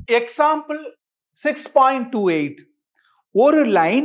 example six point two eight ஒரு line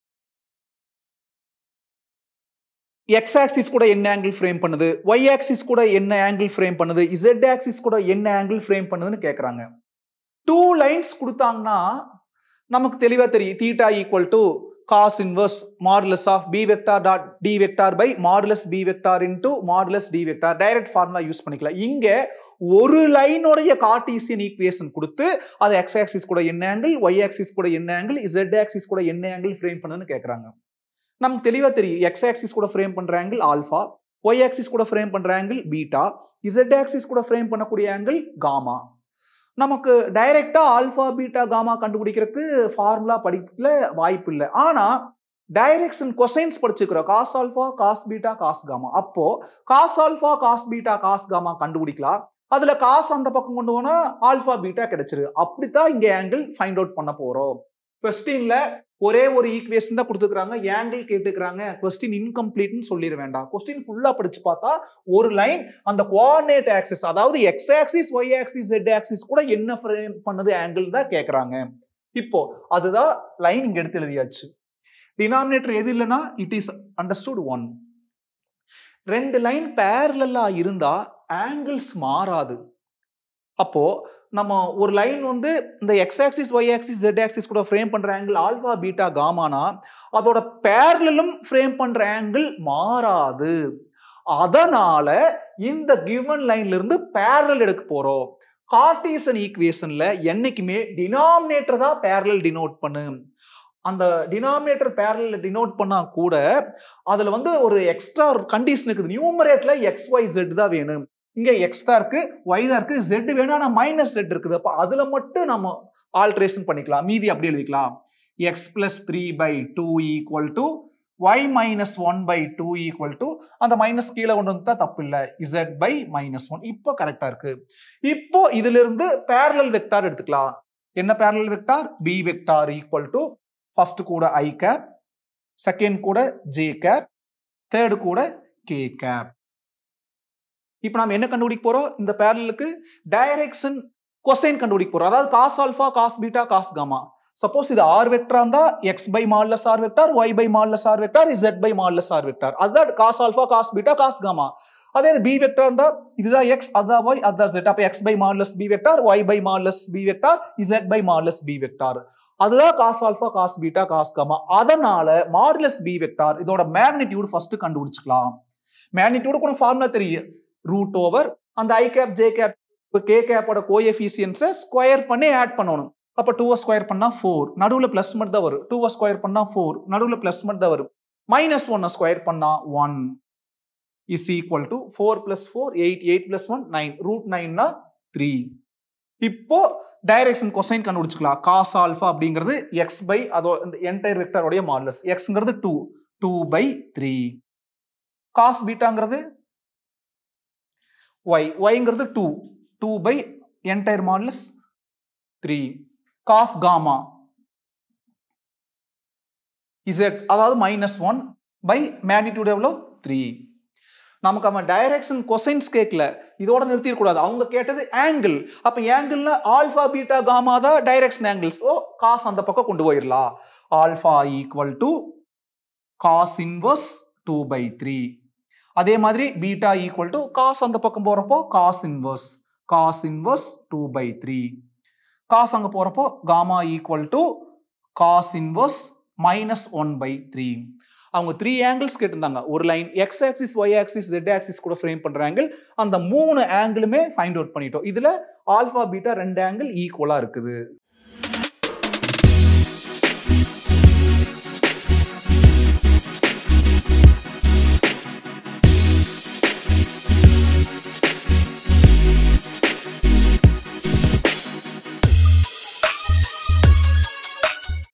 X axis கூட என்ன ஆங்கிள் ஃப்ரேம் பண்ணுது ஒய் ஆக்சிஸ் கூட என்ன ஆங்கிள் ஃப்ரேம் பண்ணுது இசட் ஆக்சிஸ் கூட என்ன ஆங்கிள் ஃப்ரேம் பண்ணுதுன்னு கேட்குறாங்க டூ லைன்ஸ் கொடுத்தாங்கன்னா நமக்கு தெளிவாக தெரியும் theta equal to cos inverse modulus of b vector dot d vector by modulus b vector into modulus d vector direct formula use பண்ணிக்கலாம் இங்க ஒரு லைனுடைய கார்டீசியன் ஈக்குவேஷன் கொடுத்து அது எக்ஸ் ஆக்சிஸ் கூட என்ன ஆங்கிள் ஒய் ஆக்சிஸ் கூட என்ன ஆங்கிள் இசட் ஆக்சிஸ் கூட என்ன ஆங்கிள் ஃப்ரேம் பண்ணுன்னு கேட்குறாங்க நமக்கு தெளிவாக தெரியும் எக்ஸ் ஆக்சிஸ் கூட ஃப்ரேம் பண்ற ஆங்கிள் ஆல்ஃபா ஒய் ஆக்சிஸ் கூட ஃப்ரேம் பண்ற ஆங்கிள் பீட்டா இசட் ஆக்சிஸ் கூட ஃப்ரேம் பண்ணக்கூடிய ஆங்கிள் காமா நமக்கு டைரக்டா ஆல்ஃபா பீட்டா காமா கண்டுபிடிக்கிறதுக்கு ஃபார்முலா படிக்கல வாய்ப்பு இல்லை ஆனா டைரக்ஷன் கொசைன்ஸ் படிச்சுக்கிறோம் cos alpha cos beta cos gamma அப்போ cos alpha cos beta cos gamma கண்டுபிடிக்கலாம் அதுல காசு அந்த பக்கம் கொண்டு போனா ஆல்ஃபா பீட்டா கிடைச்சிரு அப்படித்தான் இங்க ஆங்கிள் ஃபைண்ட் அவுட் பண்ண போறோம் கொஸ்டின்ல ஒரே ஒரு ஈக்குவேஷன் தான் கொடுத்துருக்காங்க ஆங்கிள் கேட்டுக்கிறாங்க கொஸ்டின் இன்கம்ப்ளீட்னு சொல்லிட வேண்டாம் கொஸ்டின் ஃபுல்லா படிச்சு பார்த்தா ஒரு லைன் அந்த கோஆர்டினேட் ஆக்சிஸ் அதாவது x axis y axis z axis கூட என்ன ஃப்ரேம் பண்ணது ஆங்கிள் தான் கேட்குறாங்க இப்போ அதுதான் லைன் இங்க எடுத்து எழுதியாச்சு டினாமினேட்டர் எது இல்லைன்னா இட் இஸ் அண்டர்ஸ்டுட் ஒன் ரெண்டு லைன் பேரலா இருந்தா ஆங்கிள்ஸ் மாறாது அப்போ நம்ம ஒரு லைன் வந்து இந்த x axis y axis z axis கூட ஃப்ரேம் பண்ற ஆங்கிள் ஆல்பா பீட்டா காமானா அதோட பேரலும் ஃப்ரேம் பண்ற ஆங்கிள் மாறாது அதனால இந்த கிவன் லைன்ல இருந்து பேரல் எடுக்க போறோம் கார்டீசன் ஈக்குவேஷன்ல என்னைக்குமே டினாமினேட்டர் தான் பேரல் டினோட் பண்ணு அந்த டினாமினேட்டர் பேரல் டினோட் பண்ணா கூட அதுல வந்து ஒரு எக்ஸ்ட்ரா கண்டிஷன் இருக்குது நியூமரேட்ல எக்ஸ் ஒய் ஜெட் தான் வேணும் இங்க எக்ஸ் தான் இருக்கு ஒய் தான் இருக்கு ஜெட் வேணும் ஆனா மைனஸ் ஜெட் இருக்குது அப்ப அதுல மட்டும் நம்ம ஆல்ட்ரேஷன் பண்ணிக்கலாம் மீதி அப்படி எழுதிக்கலாம் x plus three by two equal to y minus one by two equal to அந்த மைனஸ் கீழே கொண்டு வந்தா தப்பு இல்லை இசட் பை மைனஸ் ஒன் இப்போ கரெக்டா இருக்கு இப்போ இதுல இருந்து பேரலல் வெக்டார் எடுத்துக்கலாம் என்ன parallel vector b vector equal to first கூட ஐ கேப் செகண்ட் கூட ஜே கேப் தேர்டு கூட கே கேப் இப்போ நம்ம என்ன கண்டுபிடிக்க போறோம் இந்த பேரலுக்கு டைரக்ஷன் கொசைன் கண்டுபிடிக்க போறோம் அதாவது cos alpha cos beta cos gamma suppose இது ஆர் வெக்டரா இருந்தா x by modulus r vector y by modulus r vector z by modulus r vector அதுதான் cos alpha cos beta cos gamma அதே b vector இருந்தா இதுதான் x அதான் y அதான் z அப்ப x by modulus b vector y by modulus b vector z by modulus b vector அதுதான் cos alpha cos beta cos gamma அதனால modulus b vector இதோட magnitude first கண்டுபிடிச்சுக்கலாம் magnitude கூட ஃபார்முலா தெரியும் root over அந்த i cap j cap k கேப்போட கோஎஃபிசியன்ஸை square பண்ணி ஆட் பண்ணணும் அப்போ டூ ஸ்கொயர் பண்ணா ஃபோர் நடுவில் பிளஸ் மட்டும் தான் வரும் டூ ஸ்கொயர் பண்ணா ஃபோர் நடுவில் பிளஸ் மட்டும் தான் வரும் மைனஸ் ஒன்னை ஸ்கொயர் பண்ணா one is equal to four plus four eight eight plus one nine root நைன்னா த்ரீ இப்போ டைரக்ஷன் கொசைன் கண்டுபிடிச்சிக்கலாம் காஸ் ஆல்ஃபா அப்படிங்கிறது எக்ஸ் பை அதோ இந்த என்டையர் வெக்டருடைய மாடலஸ் எக்ஸ்ங்கிறது two two by three cos பீட்டாங்கிறது ஒய் ஒய்ங்கிறது two two by entire modulus three cos gamma z அதாவது மைனஸ் ஒன் பை மேக்னிடியூட் எவ்வளோ த்ரீ நமக்கு அவன் டைரக்ஷன் கொசைன்ஸ் கேட்கல இதோட நிறுத்திடக்கூடாது அவங்க கேட்டது ஆங்கிள் அப்ப ஆங்கிள்ல ஆல்ஃபா பீட்டா காமா தான் டைரக்ஷன் ஆங்கிள்ஸ் ஓ காஸ் அந்த பக்கம் கொண்டு போயிடலாம் alpha equal to cos inverse two by three அதே மாதிரி பீட்டா ஈக்குவல் டு காஸ் அந்த பக்கம் போறப்போ cos inverse cos inverse two by three cos அங்க போறப்போ gamma equal to cos inverse minus one by three அவங்க த்ரீ ஆங்கிள்ஸ் கேட்டிருந்தாங்க ஒரு line X axis y axis z axis கூட ஃப்ரேம் பண்ற ஆங்கிள் அந்த மூணு ஆங்கிளுமே ஃபைண்ட் அவுட் பண்ணிட்டோம் இதுல ஆல்பா பீட்டா ரெண்டு ஆங்கிள் ஈக்குவலா இருக்குது